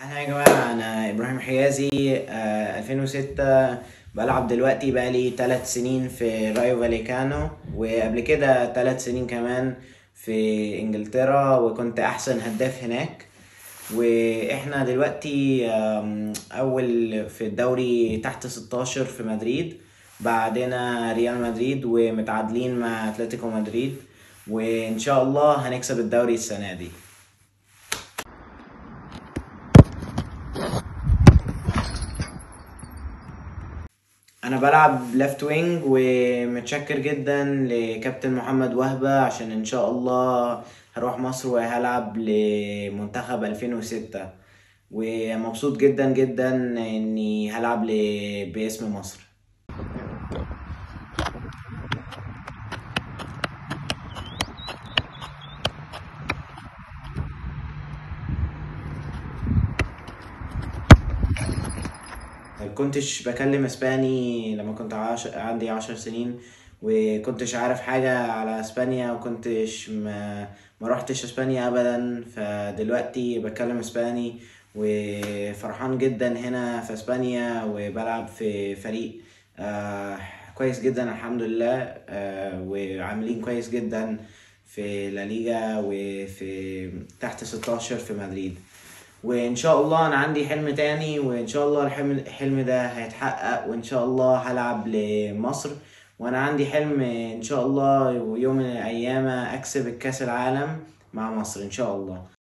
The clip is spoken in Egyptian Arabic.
انا يا جماعة انا ابراهيم حجازي آه 2006 بلعب دلوقتي بقالي 3 سنين في رايو فاليكانو وقبل كده 3 سنين كمان في انجلترا وكنت احسن هداف هناك واحنا دلوقتي آم، اول في الدوري تحت 16 في مدريد بعدنا ريال مدريد ومتعادلين مع اتلتيكو مدريد وان شاء الله هنكسب الدوري السنة دي انا بلعب ليفت وينج ومتشكر جدا لكابتن محمد وهبة عشان ان شاء الله هروح مصر وهلعب لمنتخب 2006 ومبسوط جدا جدا اني هلعب ل- باسم مصر كنتش بكلم اسباني لما كنت عاش... عندي عشر سنين وكنتش عارف حاجة على اسبانيا وكنتش ما, ما روحتش اسبانيا ابدا فدلوقتي بتكلم اسباني وفرحان جدا هنا في اسبانيا وبلعب في فريق آه كويس جدا الحمد لله آه وعاملين كويس جدا في لا ليجا وفي تحت 16 في مدريد وان شاء الله انا عندي حلم تاني وان شاء الله الحلم الحلم ده هيتحقق وان شاء الله هلعب لمصر وانا عندي حلم ان شاء الله يوم من الايام اكسب الكاس العالم مع مصر ان شاء الله